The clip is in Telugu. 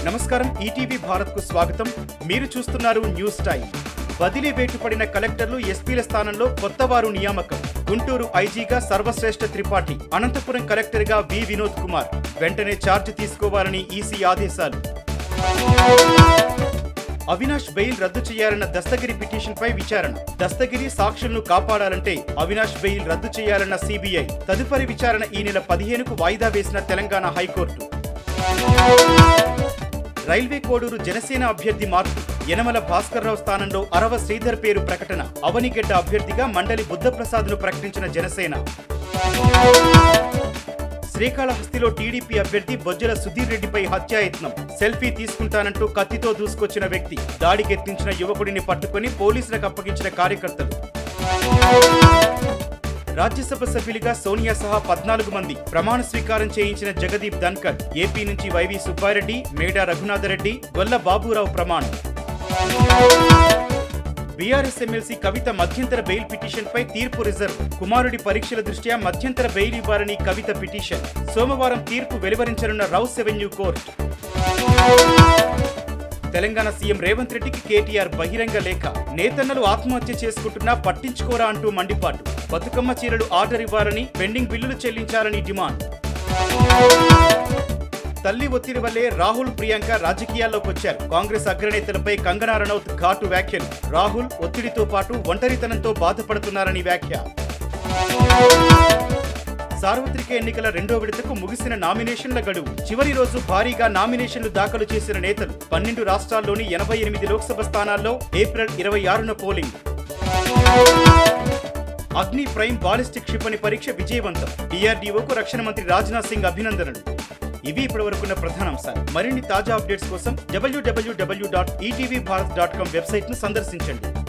నమస్కారం ఈటీవీ భారత్ కు స్వాగతం మీరు చూస్తున్నారు న్యూస్ టైం బదిలీ వేటు పడిన కలెక్టర్లు ఎస్పీల స్థానంలో కొత్త వారు నియామకం గుంటూరు ఐజీగా సర్వశ్రేష్ఠ త్రిపాఠి అనంతపురం కలెక్టర్గా వి వినోద్ కుమార్ వెంటనే ఛార్జ్ తీసుకోవాలని ఈసీ ఆదేశాలు అవినాష్ బెయిల్ రద్దు చేయాలన్న దస్తగిరి పిటిషన్పై విచారణ దస్తగిరి సాక్షులను కాపాడాలంటే అవినాష్ బెయిల్ రద్దు చేయాలన్న సిబిఐ తదుపరి విచారణ ఈ నెల పదిహేనుకు వాయిదా వేసిన తెలంగాణ హైకోర్టు రైల్వే కోడూరు జనసేన అభ్యర్థి మార్పు యనమల భాస్కర్రావు స్థానంలో అరవ శ్రీధర్ పేరు ప్రకటన అవనిగడ్డ అభ్యర్థిగా మండలి బుద్ధప్రసాద్ను ప్రకటించిన జనసేన శ్రీకాళహస్తిలో టీడీపీ అభ్యర్థి బొజ్జల సుధీర్ రెడ్డిపై హత్యాయత్నం సెల్ఫీ తీసుకుంటానంటూ కత్తితో దూసుకొచ్చిన వ్యక్తి దాడికెత్తించిన యువకుడిని పట్టుకొని పోలీసులకు అప్పగించిన కార్యకర్తలు రాజ్యసభ సభ్యులుగా సోనియా సహా పద్నాలుగు మంది ప్రమాణ స్వీకారం చేయించిన జగదీప్ ధన్కర్ ఏపీ నుంచి వైవి సుబ్బారెడ్డి మేడా రఘునాథరెడ్డి గొల్ల బాబురావు ప్రమాణం బీఆర్ఎస్ ఎమ్మెల్సీ కవిత మధ్యంతర బెయిల్ పిటిషన్ పై తీర్పు రిజర్వ్ కుమారుడి పరీక్షల దృష్ట్యా మధ్యంతర బెయిల్ ఇవ్వాలని కవిత పిటిషన్ సోమవారం తీర్పు వెలువరించనున్న Rouse Avenue court Telangana CM Revanth రెడ్డికి కేటీఆర్ బహిరంగ లేఖ నేతన్నలు ఆత్మహత్య చేసుకుంటున్నా పట్టించుకోరా అంటూ మండిపాటు బతుకమ్మ చీరలు ఆర్డర్ ఇవ్వాలని పెండింగ్ బిల్లులు చెల్లించాలని డిమాండ్ తల్లి ఒత్తిడి వల్లే రాహుల్ ప్రియాంక రాజకీయాల్లోకి వచ్చారు కాంగ్రెస్ అగ్రనేతలపై కంగనా రనౌత్ ఘాటు వ్యాఖ్యలు రాహుల్ ఒత్తిడితో పాటు ఒంటరితనంతో బాధపడుతున్నారని వ్యాఖ్య సార్వత్రిక ఎన్నికల రెండో విడతకు ముగిసిన నామినేషన్ల గడువు చివరి రోజు భారీగా నామినేషన్లు దాఖలు చేసిన నేతలు పన్నెండు రాష్ట్రాల్లోని ఎనభై ఎనిమిది లోక్సభ స్థానాల్లో ఏప్రిల్ ఇరవై ఆరున పోలింగ్ అగ్ని ప్రైమ్ బాలిస్టిక్ క్షిపణి పరీక్ష విజయవంతం డిఆర్డీఓకు రక్షణ మంత్రి రాజ్నాథ్ సింగ్ అభినందనలు ఇవి ఇప్పటివరకున్న ప్రధాన అంశాలు మరిన్ని తాజా అప్డేట్స్ కోసం డబ్ల్యూడబ్ల్యూడబ్ల్యూ dot ETV Bharat dot com website ను సందర్శించండి